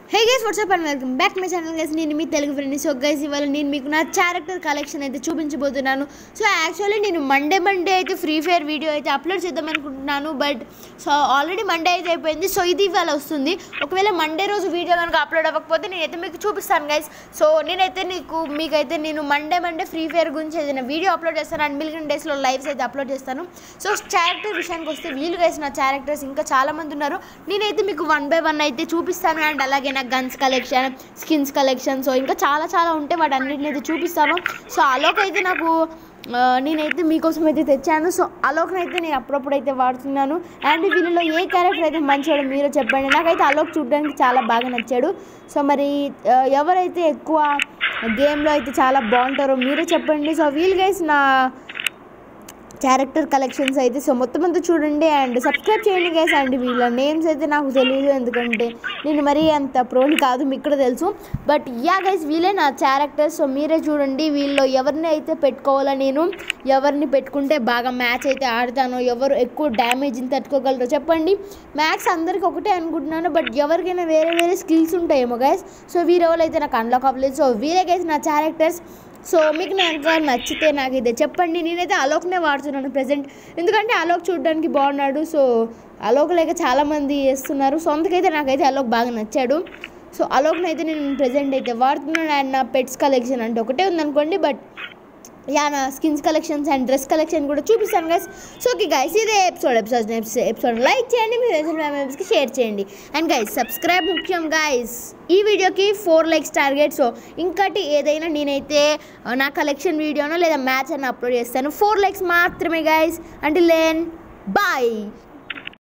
hey guys what's up and welcome back my channel guys నేను మీ Telugu friend so guys ఇవాళ నేను మీకు నా క్యారెక్టర్ కలెక్షన్ అయితే చూపించబోతున్నాను సో యాక్చువల్లీ నేను మండే మండే అయితే ఫ్రీ ఫైర్ వీడియో అయితే అప్లోడ్ చేద్దాం అనుకుంటున్నాను బట్ సో ఆల్రెడీ మండే అయితే అయిపోయింది సో ఇది ఇవాళ వస్తుంది ఒకవేళ మండే రోజు వీడియో కనుక అప్లోడ్ అవ్వకపోతే నేనైతే మీకు చూపిస్తాను గైస్ సో నేనైతే నీకు మీకైతే నేను మండే మండే ఫ్రీ ఫైర్ గురించి ఏదైనా వీడియో అప్లోడ్ చేస్తాను అండ్ మిలియన్ డేస్లో లైవ్స్ అయితే అప్లోడ్ చేస్తాను సో క్యారెక్టర్ విషయానికి వస్తే వీళ్ళు గైస్ నా క్యారెక్టర్స్ ఇంకా చాలా మంది ఉన్నారు నేనైతే మీకు వన్ బై వన్ అయితే చూపిస్తాను అండ్ అలాగే నాకు guns collection skins collection so ఇంకా చాలా చాలా ఉంటాయి వాటి అన్నిటిని అయితే చూపిస్తాను సో అలోక్ అయితే నాకు ఆ, నేనైతే మీకోసం అయితే తెచ్చాను సో అలోక్ని అయితే నేను అప్పుడప్పుడు అయితే వాడుతున్నాను అండ్ వీళ్ళలో ఏ క్యారెక్టర్ అయితే మంచివాడు మీరే చెప్పండి నాకైతే అలోక్ చూడడానికి చాలా బాగా నచ్చాడు సో మరి ఆ, ఎవరైతే ఎక్కువ గేమ్లో అయితే చాలా బాగుంటారో మీరే చెప్పండి సో వీల్ గైస్ నా క్యారెక్టర్ కలెక్షన్స్ అయితే సో మొత్తం అంతా చూడండి అండ్ సబ్స్క్రైబ్ చేయండి గైస్ అండ్ వీళ్ళ నేమ్స్ అయితే నాకు తెలియదు ఎందుకంటే నేను మరీ అంత ప్రోని కాదు మీకు కూడా తెలుసు బట్ యా గైస్ వీళ్ళే నా క్యారెక్టర్స్ సో మీరే చూడండి వీళ్ళు ఎవరిని అయితే పెట్టుకోవాలో నేను ఎవరిని పెట్టుకుంటే బాగా మ్యాచ్ అయితే ఆడతానో ఎవరు ఎక్కువ డ్యామేజ్ని తట్టుకోగలరో చెప్పండి మ్యాక్స్ అందరికి ఒకటే అనుకుంటున్నాను బట్ ఎవరికైనా వేరే వేరే స్కిల్స్ ఉంటాయేమో గైస్ సో వీరెవరు అయితే నాకు అన్లాక్ అవ్వలేదు సో వీరే గైస్ నా క్యారెక్టర్స్ సో మీకు నాకు నచ్చితే నాకు ఇదే చెప్పండి నేనైతే అలోక్నే వాడుతున్నాను ప్రజెంట్ ఎందుకంటే అలోక్ చూడడానికి బాగున్నాడు సో అలోక్ లేక చాలామంది వేస్తున్నారు సో అందుకైతే నాకైతే అలోక్ బాగా నచ్చాడు సో అలోక్ని అయితే నేను ప్రజెంట్ అయితే వాడుతున్నాను అండ్ నా పెట్స్ కలెక్షన్ అంటే ఒకటే ఉందనుకోండి బట్ యా నా skins collections and dress collection కూడా చూపిస్తాను గైస్ సో ఓకే గైస్ ఇదే ఎపిసోడ్ ఎపిసోడ్ ఎపిసోడ్ లైక్ చేయండి మీ ఫ్రెండ్స్కి షేర్ చేయండి అండ్ గైస్ సబ్స్క్రైబ్ ముఖ్యం గైస్ ఈ వీడియోకి ఫోర్ లైక్స్ టార్గెట్ సో ఇంకటి ఏదైనా నేనైతే ఆ, నా కలెక్షన్ వీడియోనో లేదా మ్యాచ్ అని అప్లోడ్ చేస్తాను ఫోర్ లైక్స్ మాత్రమే గైస్ అంటే లేన్ బాయ్